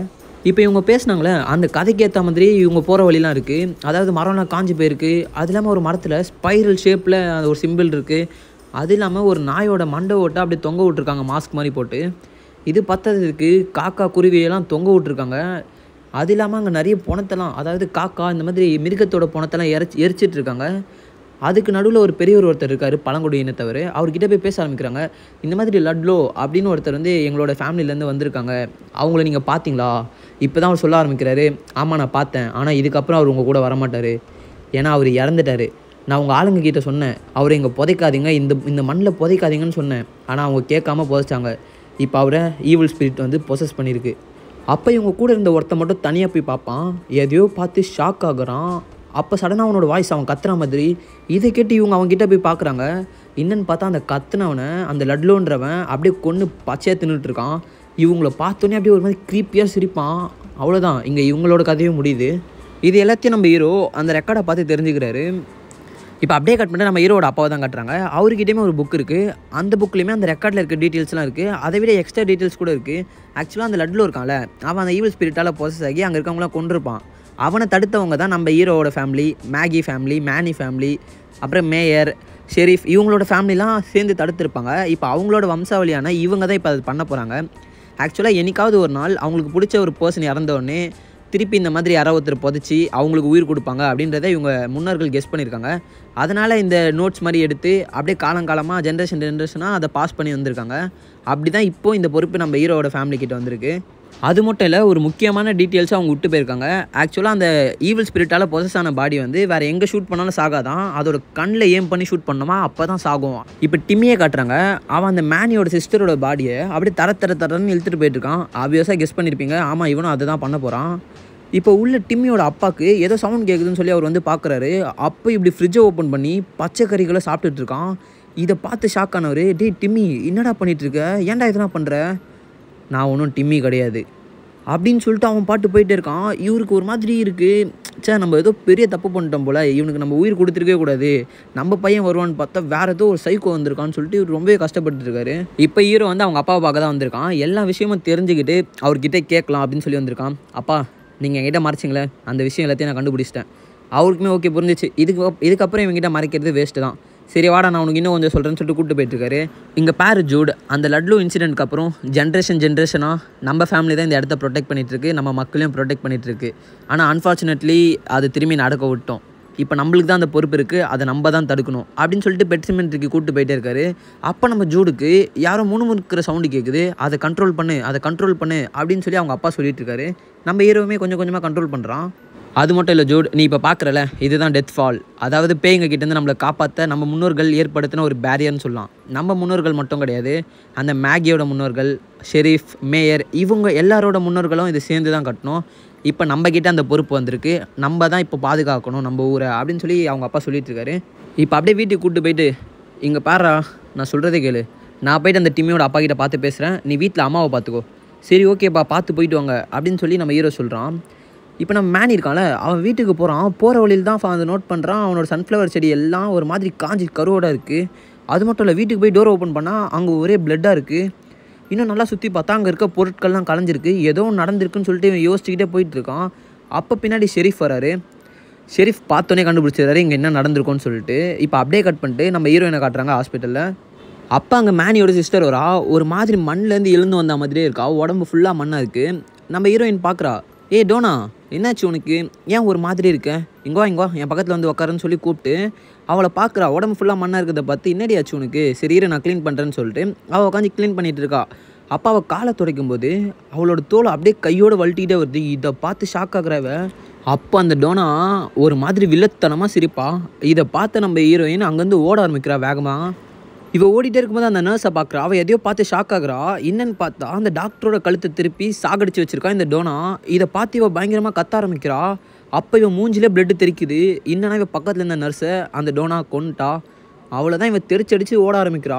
இப்போ இவங்க பேசுனாங்களே அந்த கதைக்கு ஏற்ற மாதிரி இவங்க போகிற வழிலாம் இருக்குது அதாவது மரம்லாம் காஞ்சி போயிருக்கு அது இல்லாமல் ஒரு மரத்தில் ஸ்பைரல் ஷேப்பில் அந்த ஒரு சிம்பிள் இருக்குது அது இல்லாமல் ஒரு நாயோட மண்டை ஓட்டை அப்படியே தொங்க விட்ருக்காங்க மாஸ்க் மாதிரி போட்டு இது பத்ததுக்கு காக்கா குருவியெல்லாம் தொங்க விட்ருக்காங்க அது இல்லாமல் அங்கே நிறைய புணத்தெல்லாம் அதாவது காக்கா இந்த மாதிரி மிருகத்தோட புணத்தெல்லாம் எரிச்சு எரிச்சிட்டு இருக்காங்க அதுக்கு நடுவில் ஒரு பெரியவர் ஒருத்தர் இருக்கார் பழங்குடி இனத்தவர் அவர்கிட்ட போய் பேச ஆரம்பிக்கிறாங்க இந்த மாதிரி லட்லோ அப்படின்னு ஒருத்தர் வந்து எங்களோட ஃபேமிலியிலேருந்து வந்திருக்காங்க அவங்கள நீங்கள் பார்த்தீங்களா இப்போ தான் அவர் சொல்ல ஆரம்பிக்கிறாரு ஆமாம் நான் பார்த்தேன் ஆனால் இதுக்கப்புறம் அவர் உங்கள் கூட வரமாட்டார் ஏன்னா அவர் இறந்துட்டார் நான் உங்கள் ஆளுங்க கிட்ட சொன்னேன் அவரை இங்கே புதைக்காதீங்க இந்த இந்த மண்ணில் புதைக்காதீங்கன்னு சொன்னேன் ஆனால் அவங்க கேட்காம புதைச்சாங்க இப்போ அவரை ஈவில் ஸ்பிரிட் வந்து பொசஸ் பண்ணியிருக்கு அப்போ இவங்க கூட இருந்த ஒருத்தன் மட்டும் தனியாக போய் பார்ப்பான் எதையோ பார்த்து ஷாக் ஆகுறான் அப்போ சடனாக அவனோட வாய்ஸ் அவன் கத்துற மாதிரி இதை கேட்டு இவங்க அவன்கிட்ட போய் பார்க்குறாங்க என்னன்னு பார்த்தா அந்த கத்துனவனை அந்த லட்லோன்றவன் அப்படியே கொன்று பச்சையாக தின்னுட்டு இருக்கான் இவங்கள பார்த்தோன்னே அப்படியே ஒரு மாதிரி க்ரீப்பியாக சிரிப்பான் அவ்வளோதான் இங்கே இவங்களோட கதையும் முடியுது இது எல்லாத்தையும் நம்ம ஹீரோ அந்த ரெக்கார்டை பார்த்து தெரிஞ்சுக்கிறாரு இப்போ அப்படியே கட் பண்ணிட்டு நம்ம ஹீரோட அப்பாவை தான் காட்டுறாங்க அவர்கிட்டயுமே ஒரு புக் இருக்குது அந்த புக்லேயுமே அந்த ரெக்கார்டில் இருக்க டீட்டெயில்ஸ்லாம் இருக்குது அதை விட எக்ஸ்ட்ரா டீட்டெயில்ஸ் கூட இருக்குது ஆக்சுவலாக அந்த லட்டில் இருக்கான்ல அவன் அந்த ஈவில் ஸ்பிரிட்டால் ப்ராசஸ் ஆகி அங்கே இருக்கவங்களாம் கொண்டிருப்பான் அவனை தடுத்தவங்க தான் நம்ம ஹீரோவோட family Maggie family Manny family அப்புறம் மேயர் ஷெரீஃப் இவங்களோட ஃபேமிலிலாம் சேர்ந்து தடுத்திருப்பாங்க இப்போ அவங்களோட வம்சாவளியான இவங்க தான் இப்போ அது பண்ண போகிறாங்க ஆக்சுவலாக என்னைக்காவது ஒரு நாள் அவங்களுக்கு பிடிச்ச ஒரு பர்சன் இறந்தோடனே திருப்பி இந்த மாதிரி யாரோ ஒருத்தர் புதைச்சி அவங்களுக்கு உயிர் கொடுப்பாங்க அப்படின்றத இவங்க முன்னோர்கள் கெஸ் பண்ணியிருக்காங்க அதனால் இந்த நோட்ஸ் மாதிரி எடுத்து அப்படியே காலங்காலமாக ஜென்ரேஷன் ஜென்ரேஷனாக அதை பாஸ் பண்ணி வந்திருக்காங்க அப்படி தான் இப்போது இந்த பொறுப்பு நம்ம ஹீரோவோட ஃபேமிலி கிட்ட வந்திருக்கு அது மட்டும் இல்லை ஒரு முக்கியமான டீட்டெயில்ஸும் அவங்க விட்டு போயிருக்காங்க ஆக்சுவலாக அந்த ஈவில் ஸ்பிரிட்டால் பொசஸ் ஆன பாடி வந்து வேறு எங்கே ஷூட் பண்ணாலும் சாகாதான் அதோட கண்ணில் ஏம் பண்ணி ஷூட் பண்ணோமா அப்போ தான் சாகும் இப்போ டிம்மியே காட்டுறாங்க அவன் அந்த மேனியோட சிஸ்டரோட பாடியை அப்படியே தர தர தரன்னு இழுத்துட்டு போயிட்டு இருக்கான் ஆப்வியஸாக கெஸ் பண்ணியிருப்பீங்க ஆமாம் இவனும் அதை தான் பண்ண போகிறான் இப்போ உள்ள டிம்மியோட அப்பாவுக்கு ஏதோ சவுண்ட் கேட்குதுன்னு சொல்லி அவர் வந்து பார்க்குறாரு அப்போ இப்படி ஃப்ரிட்ஜை ஓப்பன் பண்ணி பச்சை கறிகளை சாப்பிட்டுட்டு இருக்கான் இதை பார்த்து ஷாக் ஆனவர் டேய் டிம்மி என்னடா பண்ணிட்டு இருக்க ஏன்டா இதெல்லாம் பண்ணுற நான் ஒன்றும் டிம்மி கிடையாது அப்படின்னு சொல்லிட்டு அவன் பாட்டு போயிட்டே இருக்கான் இவருக்கு ஒரு மாதிரி இருக்குது சே நம்ம ஏதோ பெரிய தப்பு பண்ணிட்டோம் போல இவனுக்கு நம்ம உயிர் கொடுத்துருக்கவே கூடாது நம்ம பையன் வருவான்னு பார்த்தா வேற ஏதோ ஒரு சைக்கோ வந்திருக்கான்னு சொல்லிட்டு இவர் ரொம்பவே கஷ்டப்பட்டு இருக்காரு இப்போ ஹீரோ வந்து அவங்க அப்பாவை பார்க்க தான் வந்திருக்கான் எல்லா விஷயமும் தெரிஞ்சுக்கிட்டு அவர்கிட்ட கேட்கலாம் அப்படின்னு சொல்லி வந்திருக்கான் அப்பா நீங்கள் என்கிட்ட மறைச்சிங்களே அந்த விஷயம் எல்லாத்தையும் நான் கண்டுபிடிச்சிட்டேன் அவருக்குமே ஓகே புரிஞ்சிச்சு இதுக்கு இதுக்கப்புறம் இவங்ககிட்ட மறைக்கிறது வேஸ்ட்டு தான் சரி வாடா நான் உனக்கு இன்னும் கொஞ்சம் சொல்கிறேன்னு சொல்லிட்டு கூப்பிட்டு போயிட்டுருக்காரு இங்கே பேர் ஜூட் அந்த லட்லு இன்சிடென்ட்க்கு அப்புறம் ஜென்ரேஷன் ஜென்ரேஷனாக நம்ம ஃபேமிலி தான் இந்த இடத்த ப்ரொடெக்ட் பண்ணிட்டு இருக்கு நம்ம மக்களையும் ப்ரொடெக்ட் பண்ணிட்டு இருக்கு ஆனால் அன்ஃபார்ச்சுனேட்லி அது திரும்பி நடக்க விட்டோம் இப்போ நம்மளுக்கு தான் அந்த பொறுப்பு இருக்குது அதை நம்ம தான் தடுக்கணும் அப்படின்னு சொல்லிட்டு பெட் சிமெண்ட்ரிக்கு கூப்பிட்டு போயிட்டே இருக்காரு அப்போ நம்ம ஜூடுக்கு யாரோ முணுமுணுக்கிற சவுண்டு கேட்குது அதை கண்ட்ரோல் பண்ணு அதை கண்ட்ரோல் பண்ணு அப்படின்னு சொல்லி அவங்க அப்பா சொல்லிட்டு இருக்காரு நம்ம ஹீரோவுமே கொஞ்சம் கொஞ்சமாக கண்ட்ரோல் பண்ணுறான் அது மட்டும் இல்லை ஜூட் நீ இப்போ பார்க்குறல இதுதான் டெத் ஃபால் அதாவது பேய்ங்க கிட்டேருந்து நம்மளை காப்பாற்ற நம்ம முன்னோர்கள் ஏற்படுத்தின ஒரு பேரியர்னு சொல்லலாம் நம்ம முன்னோர்கள் மட்டும் கிடையாது அந்த மேகியோட முன்னோர்கள் ஷெரீஃப் மேயர் இவங்க எல்லாரோட முன்னோர்களும் இது சேர்ந்து தான் கட்டணும் இப்போ நம்ம கிட்ட அந்த பொறுப்பு வந்திருக்கு நம்ம தான் இப்போ பாதுகாக்கணும் நம்ம ஊரை அப்படின்னு சொல்லி அவங்க அப்பா சொல்லிட்டு இருக்காரு இப்போ அப்படியே வீட்டுக்கு கூப்பிட்டு போயிட்டு இங்கே பாரா நான் சொல்கிறதே கேளு நான் போயிட்டு அந்த டிம்மியோட அப்பா கிட்ட பார்த்து பேசுகிறேன் நீ வீட்டில் அம்மாவை பார்த்துக்கோ சரி ஓகேப்பா பார்த்து போயிட்டு வாங்க அப்படின்னு சொல்லி நம்ம ஹீரோ சொல்கிறான் இப்போ நம்ம மேன் இருக்கான்ல அவன் வீட்டுக்கு போகிறான் போகிற வழியில் தான் அதை நோட் பண்ணுறான் அவனோட சன்ஃப்ளவர் செடி எல்லாம் ஒரு மாதிரி காஞ்சி கருவோட இருக்குது அது மட்டும் இல்லை வீட்டுக்கு போய் டோர் ஓப்பன் பண்ணால் அங்கே ஒரே பிளட்டாக இருக்குது இன்னும் நல்லா சுற்றி பார்த்தா அங்கே இருக்க பொருட்கள்லாம் கலைஞ்சிருக்கு ஏதோ ஒன்று நடந்திருக்குன்னு சொல்லிட்டு இவன் யோசிச்சுக்கிட்டே போயிட்டு இருக்கான் அப்போ பின்னாடி ஷெரீஃப் வராரு ஷெரீஃப் பார்த்தோன்னே கண்டுபிடிச்சிடுறாரு இங்கே என்ன நடந்திருக்கும்னு சொல்லிட்டு இப்போ அப்படியே கட் பண்ணிட்டு நம்ம ஹீரோயினை காட்டுறாங்க ஹாஸ்பிட்டலில் அப்போ அங்கே மேனியோட சிஸ்டர் வரா ஒரு மாதிரி மண்ணிலேருந்து எழுந்து வந்த மாதிரியே இருக்கா உடம்பு ஃபுல்லாக மண்ணாக இருக்குது நம்ம ஹீரோயின் பார்க்குறா ஏய் டோனா என்னாச்சு உனக்கு ஏன் ஒரு மாதிரி இருக்க இங்கோ இங்கோ என் பக்கத்தில் வந்து உட்காருன்னு சொல்லி கூப்பிட்டு அவளை பார்க்குறா உடம்பு ஃபுல்லாக மண்ணாக இருக்கிறத பார்த்து என்னடி ஆச்சு உனக்கு சரி இரு நான் க்ளீன் பண்ணுறேன்னு சொல்லிட்டு அவள் உட்காந்து க்ளீன் பண்ணிட்டு இருக்கா அப்பா அவள் காலை துடைக்கும் போது அவளோட தோலை அப்படியே கையோடு வழட்டிக்கிட்டே வருது இதை பார்த்து ஷாக் ஆகுறவ அப்போ அந்த டோனா ஒரு மாதிரி வில்லத்தனமாக சிரிப்பா இதை பார்த்த நம்ம ஹீரோயின் அங்கேருந்து ஓட ஆரம்பிக்கிறா வேகமாக இவ ஓடிட்டே இருக்கும்போது அந்த நர்ஸை பார்க்குறா அவள் எதையோ பார்த்து ஷாக் ஆகுறா என்னன்னு பார்த்தா அந்த டாக்டரோட கழுத்தை திருப்பி சாகடிச்சு வச்சிருக்கா இந்த டோனா இதை பார்த்து இவ பயங்கரமாக கத்த ஆரம்பிக்கிறா அப்போ இவன் மூஞ்சிலே பிளட்டு தெரிக்குது என்னன்னா இவ பக்கத்தில் இருந்த நர்ஸை அந்த டோனா கொன்னுட்டா அவளை தான் இவன் தெரிச்சடிச்சு ஓட ஆரம்பிக்கிறா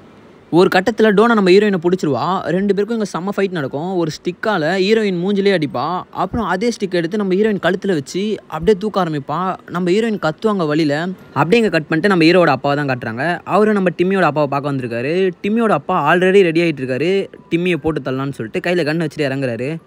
ஒரு கட்டத்தில் டோனா நம்ம ஹீரோயினை பிடிச்சிருவா ரெண்டு பேருக்கும் இங்கே செம்ம ஃபைட் நடக்கும் ஒரு ஸ்டிக்கால் ஹீரோயின் மூஞ்சிலே அடிப்பா அப்புறம் அதே ஸ்டிக் எடுத்து நம்ம ஹீரோயின் கழுத்தில் வச்சு அப்படியே தூக்க ஆரம்பிப்பா நம்ம ஹீரோயின் கத்துவாங்க வழியில் அப்படியே இங்கே கட் பண்ணிட்டு நம்ம ஹீரோட அப்பாவை தான் காட்டுறாங்க அவரும் நம்ம டிம்மியோட அப்பாவை பார்க்க வந்திருக்காரு டிம்மியோட அப்பா ஆல்ரெடி ரெடி ஆகிட்டு இருக்காரு டிம்மியை போட்டு தள்ளலான்னு சொல்லிட்டு கையில் கன் வச்சுட்டு இறங்குறாரு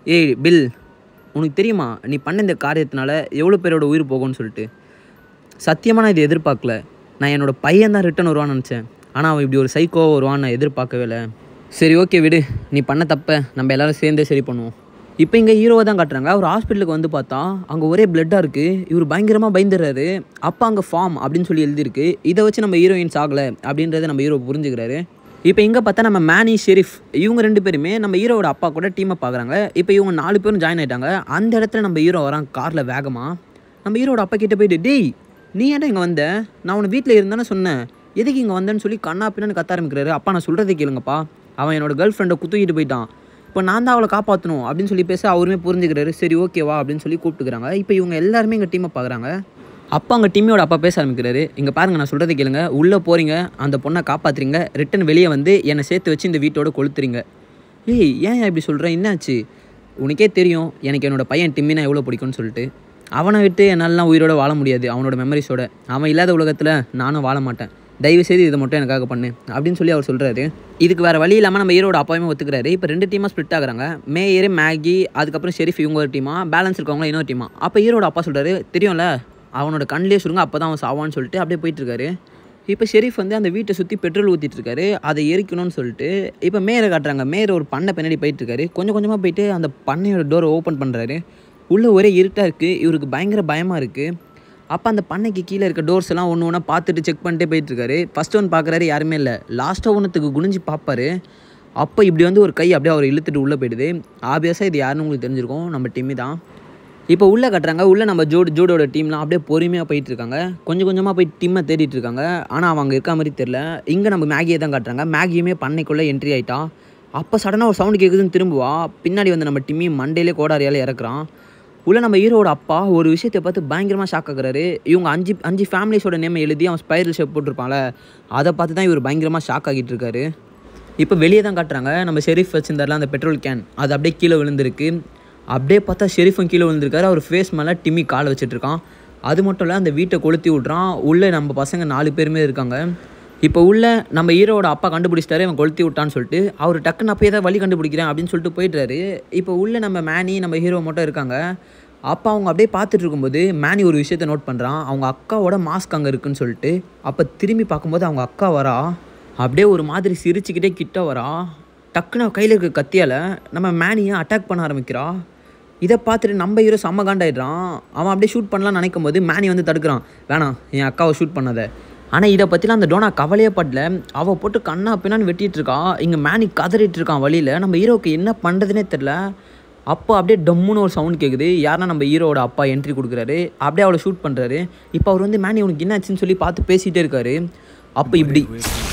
ஏய் பில் உனக்கு தெரியுமா நீ பண்ண இந்த காரியத்தினால எவ்வளோ பேரோட உயிர் போகும்னு சொல்லிட்டு சத்தியமாக நான் இதை எதிர்பார்க்கல நான் என்னோட பையன் தான் ரிட்டன் வருவான்னு நினச்சேன் ஆனால் அவன் இப்படி ஒரு சைக்கோ வருவான்னு நான் எதிர்பார்க்கவே இல்லை சரி ஓகே விடு நீ பண்ண தப்ப நம்ம எல்லாரும் சேர்ந்தே சரி பண்ணுவோம் இப்போ இங்கே ஹீரோவை தான் காட்டுறாங்க அவர் ஹாஸ்பிட்டலுக்கு வந்து பார்த்தா அங்கே ஒரே பிளட்டாக இருக்குது இவர் பயங்கரமாக பயந்துடுறாரு அப்போ அங்கே ஃபார்ம் அப்படின்னு சொல்லி எழுதியிருக்கு இதை வச்சு நம்ம ஹீரோயின்ஸ் ஆகலை அப்படின்றத நம்ம ஹீரோ புரிஞ்சுக்கிறாரு இப்போ இங்கே பார்த்தா நம்ம மேனி ஷெரீஃப் இவங்க ரெண்டு பேருமே நம்ம ஹீரோவோட அப்பா கூட டீமை பார்க்குறாங்க இப்போ இவங்க நாலு பேரும் ஜாயின் ஆயிட்டாங்க அந்த இடத்துல நம்ம ஹீரோ வரான் காரில் வேகமாக நம்ம ஹீரோட அப்பா கிட்ட போயிட்டு டேய் நீ ஏன்டா இங்கே வந்த நான் உன்னை வீட்டில் இருந்தானே சொன்னேன் எதுக்கு இங்கே வந்தேன்னு சொல்லி கண்ணா பின்னான்னு கத்த ஆரம்பிக்கிறாரு அப்பா நான் சொல்கிறதை கேளுங்கப்பா அவன் என்னோட கேர்ள் ஃப்ரெண்டை குத்துக்கிட்டு போயிட்டான் இப்போ நான் தான் அவளை காப்பாற்றணும் அப்படின்னு சொல்லி பேச அவருமே புரிஞ்சுக்கிறாரு சரி ஓகேவா அப்படின்னு சொல்லி கூப்பிட்டுக்கிறாங்க இப்போ இவங்க எல்லாருமே எங்கள் டீமை பார்க்குறாங்க அப்பா அங்கே டீமையோட அப்பா பேச ஆரம்பிக்கிறாரு இங்கே பாருங்க நான் சொல்கிறத கேளுங்க உள்ளே போகிறீங்க அந்த பொண்ணை காப்பாற்றுறீங்க ரிட்டன் வெளியே வந்து என்னை சேர்த்து வச்சு இந்த வீட்டோட கொளுத்துறீங்க ஏய் ஏன் இப்படி சொல்கிறேன் என்னாச்சு உனக்கே தெரியும் எனக்கு என்னோட பையன் டிம்மினா எவ்வளோ பிடிக்கும்னு சொல்லிட்டு அவனை விட்டு என்னாலலாம் உயிரோட வாழ முடியாது அவனோட மெமரிஸோட அவன் இல்லாத உலகத்தில் நானும் வாழ மாட்டேன் தயவு செய்து இதை மட்டும் எனக்காக பண்ணு அப்படின்னு சொல்லி அவர் சொல்கிறாரு இதுக்கு வேறு வழி இல்லாமல் நம்ம ஹீரோட அப்பாவுமே ஒத்துக்கிறாரு இப்போ ரெண்டு டீமாக ஸ்ப்ளிட் ஆகுறாங்க மேயர் மேகி அதுக்கப்புறம் ஷெரீஃப் இவங்க ஒரு டீமா பேலன்ஸ் இருக்கவங்க இன்னொரு டீமா அப்போ ஹீரோட அப்பா சொல்கிறாரு தெரியும்ல அவனோட கண்ணிலே சுருங்க அப்போ தான் அவன் சாவான்னு சொல்லிட்டு அப்படியே போயிட்டுருக்காரு இப்போ ஷெரீஃப் வந்து அந்த வீட்டை சுற்றி பெட்ரோல் ஊற்றிட்டு இருக்காரு அதை எரிக்கணும்னு சொல்லிட்டு இப்போ மேயரை காட்டுறாங்க மேயர் ஒரு பண்ணை பின்னாடி போயிட்டு இருக்காரு கொஞ்சம் கொஞ்சமாக போயிட்டு அந்த பண்ணையோட டோரை ஓப்பன் பண்ணுறாரு உள்ளே ஒரே இருட்டாக இருக்குது இவருக்கு பயங்கர பயமாக இருக்குது அப்போ அந்த பண்ணைக்கு கீழே இருக்க டோர்ஸ் எல்லாம் ஒன்று ஒன்றா பார்த்துட்டு செக் பண்ணிட்டே போயிட்டு இருக்காரு ஃபஸ்ட் ஒன் பார்க்குறாரு யாருமே இல்லை லாஸ்ட்டாக ஒன்றுத்துக்கு குனிஞ்சு பார்ப்பாரு அப்போ இப்படி வந்து ஒரு கை அப்படியே அவர் இழுத்துட்டு உள்ளே போயிடுது ஆப்வியஸாக இது யாருன்னு உங்களுக்கு தெரிஞ்சிருக்கும் நம்ம டிம்மி தான் இப்போ உள்ளே கட்டுறாங்க உள்ளே நம்ம ஜோடு ஜோடோட டீம்லாம் அப்படியே பொறுமையாக போயிட்டு இருக்காங்க கொஞ்சம் கொஞ்சமாக போய் டீமை தேடிட்டு இருக்காங்க ஆனால் அவன் அங்கே இருக்க மாதிரி தெரில இங்கே நம்ம மேகியை தான் காட்டுறாங்க மேகியுமே பண்ணைக்குள்ளே என்ட்ரி ஆயிட்டா அப்போ சடனாக ஒரு சவுண்ட் கேட்குதுன்னு திரும்புவா பின்னாடி வந்து நம்ம டிம்மி மண்டையிலே கோடாரியால் இறக்குறான் உள்ள நம்ம ஹீரோட அப்பா ஒரு விஷயத்தை பார்த்து பயங்கரமாக ஷாக் ஆகுறாரு இவங்க அஞ்சு அஞ்சு ஃபேமிலிஸோட நேம் எழுதி அவன் ஸ்பைரல் ஷேப் போட்டிருப்பான்ல அதை பார்த்து தான் இவர் பயங்கரமாக ஷாக் ஆகிட்டு இருக்காரு இப்போ வெளியே தான் காட்டுறாங்க நம்ம ஷெரீஃப் வச்சிருந்தார்ல அந்த பெட்ரோல் கேன் அது அப்படியே கீழே விழுந்திருக்கு அப்படியே பார்த்தா ஷெரீஃபும் கீழே விழுந்திருக்காரு அவர் ஃபேஸ் மேலே டிம்மி கால் வச்சுட்டு இருக்கான் அது மட்டும் இல்லை அந்த வீட்டை கொளுத்தி விட்றான் உள்ளே நம்ம பசங்க நாலு பேருமே இருக்காங்க இப்போ உள்ள நம்ம ஹீரோட அப்பா கண்டுபிடிச்சிட்டாரு இவன் கொளுத்தி விட்டான்னு சொல்லிட்டு அவர் டக்குன்னு அப்போ ஏதாவது வழி கண்டுபிடிக்கிறேன் அப்படின்னு சொல்லிட்டு போயிட்டாரு இப்போ உள்ள நம்ம மேனி நம்ம ஹீரோ மட்டும் இருக்காங்க அப்போ அவங்க அப்படியே பார்த்துட்டு இருக்கும்போது மேனி ஒரு விஷயத்த நோட் பண்ணுறான் அவங்க அக்காவோட மாஸ்க் அங்கே இருக்குன்னு சொல்லிட்டு அப்போ திரும்பி பார்க்கும்போது அவங்க அக்கா வரா அப்படியே ஒரு மாதிரி சிரிச்சுக்கிட்டே கிட்ட வரா டக்குன்னு அவ கையில் இருக்க கத்தியால் நம்ம மேனியை அட்டாக் பண்ண ஆரம்பிக்கிறா இதை பார்த்துட்டு நம்ம ஹீரோ செம்ம காண்டாயிடுறான் அவன் அப்படியே ஷூட் பண்ணலாம்னு நினைக்கும் போது மேனி வந்து தடுக்கிறான் வேணாம் என் அக்காவை ஷூட் பண்ணாத ஆனால் இதை பற்றிலாம் அந்த டோனா கவலையே படல அவள் போட்டு கண்ணா பின்னான்னு வெட்டிட்டு இருக்கா இங்கே மேனி கதறிட்டு இருக்கான் வழியில் நம்ம ஹீரோவுக்கு என்ன பண்ணுறதுனே தெரில அப்போ அப்படியே டம்முன்னு ஒரு சவுண்ட் கேட்குது யாருன்னா நம்ம ஹீரோவோட அப்பா என்ட்ரி கொடுக்குறாரு அப்படியே அவளை ஷூட் பண்ணுறாரு இப்போ அவர் வந்து மேனி உனக்கு என்னாச்சுன்னு சொல்லி பார்த்து பேசிகிட்டே இருக்காரு அப்போ இப்படி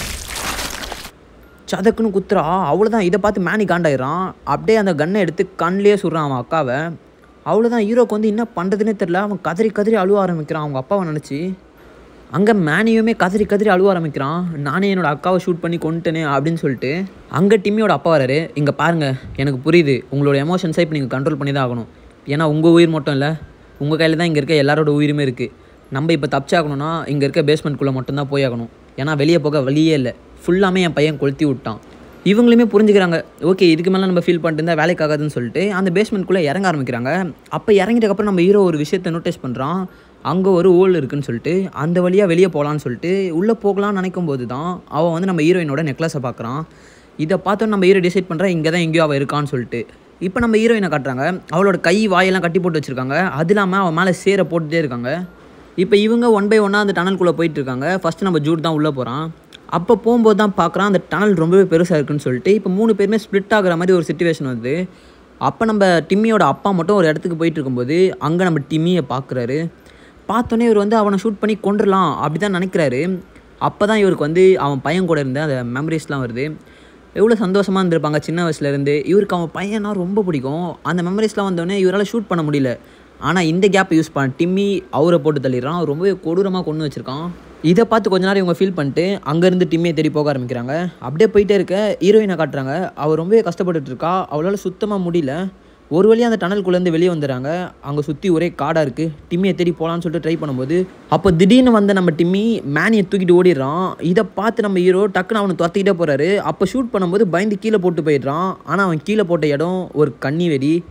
சதக்குன்னு குத்துறா அவ்வளோதான் இதை பார்த்து மேனி காண்டாயிடுறான் அப்படியே அந்த கன்னை எடுத்து கண்ணிலே சுடுறான் அவன் அக்காவை அவ்வளோதான் ஹீரோக்கு வந்து என்ன பண்ணுறதுனே தெரில அவன் கதறி கதறி அழுவ ஆரம்பிக்கிறான் அவங்க அப்பாவை நினச்சி அங்கே மேனியுமே கதறி கதறி அழுவ ஆரம்பிக்கிறான் நானே என்னோட அக்காவை ஷூட் பண்ணி கொண்டுட்டேனே அப்படின்னு சொல்லிட்டு அங்கே டிம்மியோட அப்பா வராரு இங்கே பாருங்கள் எனக்கு புரியுது உங்களோட எமோஷன்ஸை இப்போ நீங்கள் கண்ட்ரோல் பண்ணி தான் ஆகணும் ஏன்னா உங்கள் உயிர் மட்டும் இல்லை உங்கள் கையில் தான் இங்கே இருக்க எல்லாரோட உயிருமே இருக்குது நம்ம இப்போ தப்பிச்சாகணும்னா இங்கே இருக்க பேஸ்மெண்ட்குள்ளே மட்டும்தான் போய் ஆகணும் ஏன்னா வெளியே போக வழியே இல்லை ஃபுல்லாமே என் பையன் கொளுத்தி விட்டான் இவங்களுமே புரிஞ்சுக்கிறாங்க ஓகே இதுக்கு மேலே நம்ம ஃபீல் பண்ணிட்டு இருந்தால் வேலைக்கு ஆகாதுன்னு சொல்லிட்டு அந்த பேஸ்மெண்ட்குள்ளே இறங்க ஆரம்பிக்கிறாங்க அப்போ இறங்கிட்டக்கப்புறம் நம்ம ஹீரோ ஒரு விஷயத்தை நோட்டீஸ் பண்ணுறான் அங்கே ஒரு ஓல் இருக்குன்னு சொல்லிட்டு அந்த வழியாக வெளியே போகலான்னு சொல்லிட்டு உள்ளே போகலான்னு நினைக்கும் போது தான் அவன் வந்து நம்ம ஹீரோயினோட நெக்லஸை பார்க்குறான் இதை பார்த்தோன்னு நம்ம ஹீரோ டிசைட் பண்ணுறா இங்கே தான் எங்கேயோ அவள் இருக்கான்னு சொல்லிட்டு இப்போ நம்ம ஹீரோயினை காட்டுறாங்க அவளோட கை வாயெல்லாம் கட்டி போட்டு வச்சுருக்காங்க அது இல்லாமல் அவன் மேலே சேரை போட்டுட்டே இருக்காங்க இப்போ இவங்க ஒன் பை ஒன்னாக அந்த டனல்குள்ளே போயிட்டு இருக்காங்க ஃபஸ்ட்டு நம்ம ஜூட் தான் உள்ளே போகிறான் அப்போ போகும்போது தான் பார்க்குறான் அந்த டனல் ரொம்பவே பெருசாக இருக்குன்னு சொல்லிட்டு இப்போ மூணு பேருமே ஸ்ப்ளிட் ஆகுற மாதிரி ஒரு சுச்சுவேஷன் வருது அப்போ நம்ம டிம்மியோட அப்பா மட்டும் ஒரு இடத்துக்கு போயிட்டு இருக்கும்போது அங்கே நம்ம டிம்மியை பார்க்குறாரு பார்த்தோன்னே இவர் வந்து அவனை ஷூட் பண்ணி கொண்டுடலாம் அப்படி தான் நினைக்கிறாரு அப்போ தான் இவருக்கு வந்து அவன் பையன் கூட இருந்த அந்த மெமரிஸ்லாம் வருது எவ்வளோ சந்தோஷமாக இருந்திருப்பாங்க சின்ன வயசுலேருந்து இவருக்கு அவன் பையனா ரொம்ப பிடிக்கும் அந்த மெமரிஸ்லாம் வந்தோடனே இவரால் ஷூட் பண்ண முடியல ஆனால் இந்த கேப்பை யூஸ் பண்ண டிம்மி அவரை போட்டு தள்ளிடுறான் அவர் ரொம்பவே கொடூரமாக கொண்டு வச்சுருக்கான் இதை பார்த்து கொஞ்ச நேரம் இவங்க ஃபீல் பண்ணிட்டு அங்கேருந்து டிம்மியை தேடி போக ஆரம்பிக்கிறாங்க அப்படியே போயிட்டே இருக்க ஹீரோயினை காட்டுறாங்க அவள் ரொம்பவே கஷ்டப்பட்டுட்டு இருக்கா அவளால் சுத்தமாக முடியல ஒரு வழியாக அந்த டனல்குள்ளேருந்து வெளியே வந்துடுறாங்க அங்கே சுற்றி ஒரே காடாக இருக்குது டிம்மியை தேடி போகலான்னு சொல்லிட்டு ட்ரை பண்ணும்போது அப்போ திடீர்னு வந்த நம்ம டிம்மி மேனியை தூக்கிட்டு ஓடிடுறான் இதை பார்த்து நம்ம ஹீரோ டக்குன்னு அவனை துரத்திக்கிட்டே போகிறாரு அப்போ ஷூட் பண்ணும்போது பயந்து கீழே போட்டு போயிடுறான் ஆனால் அவன் கீழே போட்ட இடம் ஒரு கன்னி வெடி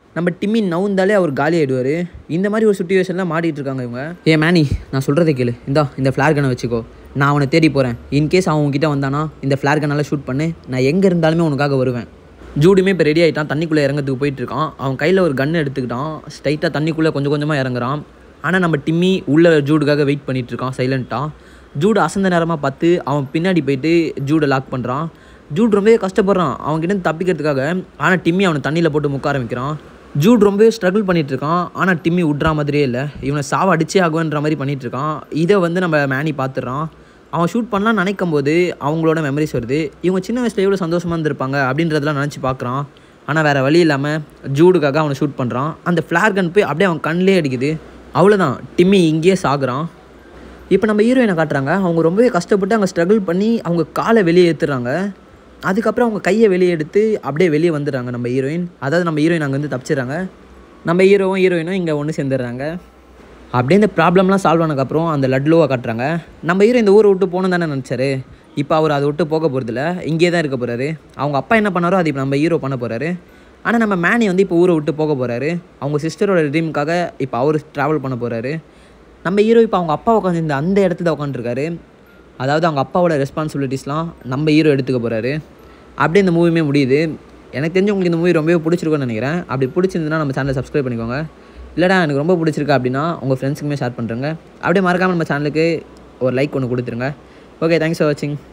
நம்ம டிம்மி நவுந்தாலே அவர் காலி ஆகிடுவார் இந்த மாதிரி ஒரு சுச்சுவேஷனில் மாட்டிகிட்டு இருக்காங்க இவங்க ஏ மேனி நான் சொல்கிறத கேளு இந்தா இந்த ஃப்ளார் கனை வச்சுக்கோ நான் அவனை தேடி போகிறேன் இன்கேஸ் அவன் உன்கிட்ட வந்தானா இந்த ஃப்ளார் கனால் ஷூட் பண்ணு நான் எங்கே இருந்தாலுமே உனக்காக வருவேன் ஜூடுமே இப்போ ரெடி ஆகிட்டான் தண்ணிக்குள்ளே இறங்கிறதுக்கு போயிட்டு இருக்கான் அவன் கையில் ஒரு கன் எடுத்துக்கிட்டான் ஸ்ட்ரைட்டாக தண்ணிக்குள்ளே கொஞ்சம் கொஞ்சமாக இறங்குறான் ஆனால் நம்ம டிம்மி உள்ள ஜூடுக்காக வெயிட் பண்ணிட்டு இருக்கான் சைலண்ட்டாக ஜூடு அசந்த நேரமாக பார்த்து அவன் பின்னாடி போயிட்டு ஜூடை லாக் பண்ணுறான் ஜூட் ரொம்பவே கஷ்டப்படுறான் அவன்கிட்ட இருந்து தப்பிக்கிறதுக்காக ஆனால் டிம்மி அவனை தண்ணியில் போட்டு முக்க ஆரம்பிக்கிறான் ஜூட் ரொம்பவே ஸ்ட்ரகிள் பண்ணிட்டு இருக்கான் ஆனால் டிம்மி விட்ற மாதிரியே இல்லை இவனை சாவ அடிச்சே ஆகுன்ற மாதிரி பண்ணிட்டு இருக்கான் இதை வந்து நம்ம மேனி பார்த்துடுறான் அவன் ஷூட் பண்ணலாம்னு நினைக்கும் போது அவங்களோட மெமரிஸ் வருது இவங்க சின்ன வயசில் எவ்வளோ சந்தோஷமாக இருந்திருப்பாங்க அப்படின்றதெல்லாம் நினச்சி பார்க்குறான் ஆனால் வேறு வழி இல்லாமல் ஜூடுக்காக அவனை ஷூட் பண்ணுறான் அந்த ஃப்ளார் கன் போய் அப்படியே அவன் கண்ணிலே அடிக்குது அவ்வளோதான் டிம்மி இங்கேயே சாகுறான் இப்போ நம்ம ஹீரோயினை காட்டுறாங்க அவங்க ரொம்பவே கஷ்டப்பட்டு அங்கே ஸ்ட்ரகிள் பண்ணி அவங்க காலை வெளியே ஏற்றுறாங்க அதுக்கப்புறம் அவங்க கையை வெளியே எடுத்து அப்படியே வெளியே வந்துடுறாங்க நம்ம ஹீரோயின் அதாவது நம்ம ஹீரோயின் அங்கே வந்து தப்பிச்சிடுறாங்க நம்ம ஹீரோவும் ஹீரோயினும் இங்கே ஒன்று சேர்ந்துடுறாங்க அப்படியே இந்த ப்ராப்ளம்லாம் சால்வ் ஆனதுக்கப்புறம் அந்த லட்லோவை காட்டுறாங்க நம்ம ஹீரோ இந்த ஊரை விட்டு போகணும் தானே நினச்சாரு இப்போ அவர் அதை விட்டு போக போகிறதில்ல இங்கே தான் இருக்க போகிறாரு அவங்க அப்பா என்ன பண்ணாரோ அது இப்போ நம்ம ஹீரோ பண்ண போகிறாரு ஆனால் நம்ம மேனி வந்து இப்போ ஊரை விட்டு போக போகிறாரு அவங்க சிஸ்டரோட ட்ரீமுக்காக இப்போ அவர் ட்ராவல் பண்ண போகிறாரு நம்ம ஹீரோ இப்போ அவங்க அப்பா உட்காந்து அந்த இடத்துல உட்காந்துருக்காரு அதாவது அவங்க அப்பாவோட ரெஸ்பான்சிபிலிட்டிஸ்லாம் நம்ம ஹீரோ எடுத்துக்க போகிறாரு அப்படியே இந்த மூவியுமே முடியுது எனக்கு தெரிஞ்சு உங்களுக்கு இந்த மூவி ரொம்பவே பிடிச்சிருக்கும்னு நினைக்கிறேன் அப்படி பிடிச்சிருந்துன்னா நம்ம சேனலை சப்ஸ்கிரைப் பண்ணிக்கோங்க இல்லைடா எனக்கு ரொம்ப பிடிச்சிருக்கு அப்படின்னா உங்கள் ஃப்ரெண்ட்ஸுக்குமே ஷேர் பண்ணுறேங்க அப்படியே மறக்காமல் நம்ம சேனலுக்கு ஒரு லைக் ஒன்று கொடுத்துருங்க ஓகே தேங்க்ஸ் ஃபார் வாட்சிங்